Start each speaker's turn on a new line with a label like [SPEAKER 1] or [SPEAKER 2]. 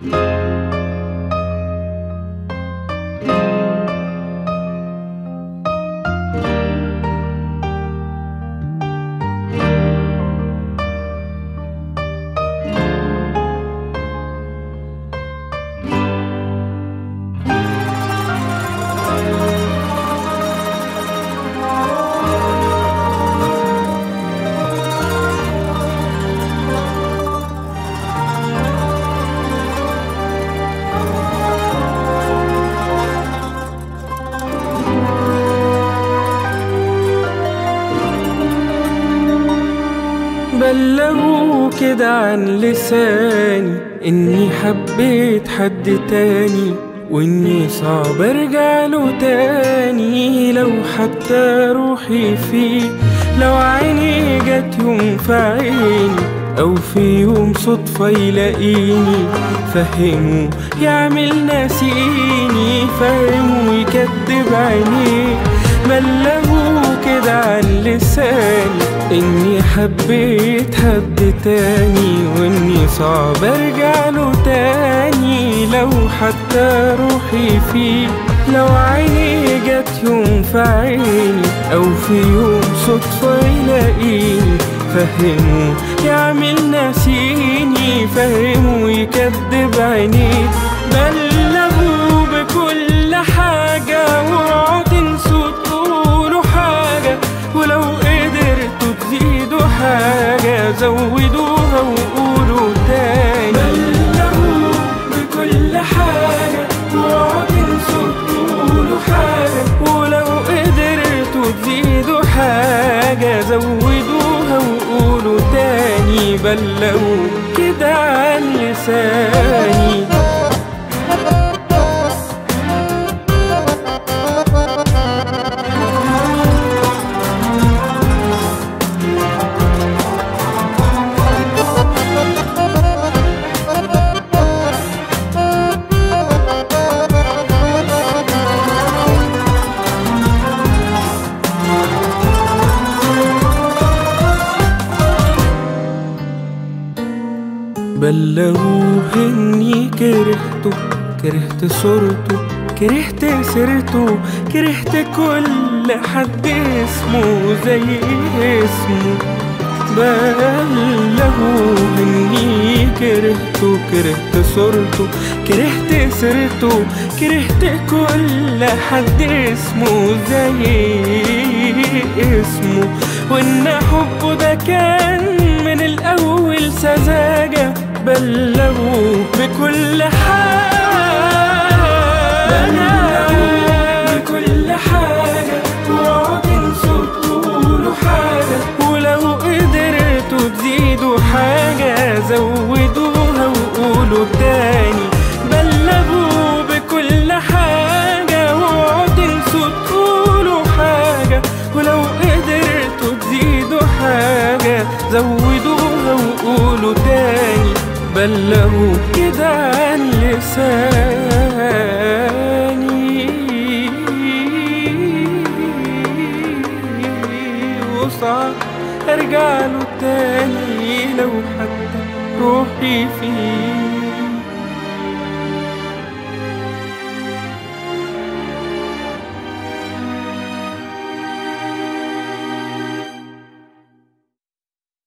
[SPEAKER 1] بلغوا كده عن لساني اني حبيت حد تاني واني صعب ارجع له تاني لو حتى روحي فيه لو عيني جت يوم في عيني او في يوم صدفة يلاقيني فهموا يعمل ناسيني فهموا يكدب عينيه بلغوا كده عن لساني اني حبيت حد تاني واني صعب ارجع له تاني لو حتى روحي فيه لو عيني جت يوم في عيني او في يوم صدفة يلاقيني فهموا يعمل ناسيني فهموا يكدب عينيه بلغوا بكل حاجة واوعوا تنسوا تقولوا حاجة ولو قدرتوا تزيدوا حاجة زودوها وقولوا تاني بلغوا بكل حاجة واوعوا تنسوا تقولوا حاجة ولو قدرتوا تزيدوا حاجة زودوها وقولوا تاني بلغوا كده عن لساني بلغوه اني كرهته كرهت صورته كرهت سيرته كرهت كل حد اسمه زي اسمه بلغوه اني كرهته كرهت صورته كرهت سيرته كرهت كل حد اسمه زي اسمه وان حبه ده كان من الاول سذاجه بلغوا بكل حاجة بلغوا بكل حاجة واوعوا تنسوا تقولوا حاجة ولو قدرتوا تزيدوا حاجة زودوها وقولوا تاني بلغوا بكل حاجة واوعوا تنسوا تقولوا حاجة ولو قدرتوا تزيدوا حاجة زودوها وقولوا تاني بلغوا كده عن لساني وصعب ارجع له تاني لو حتى روحي فيه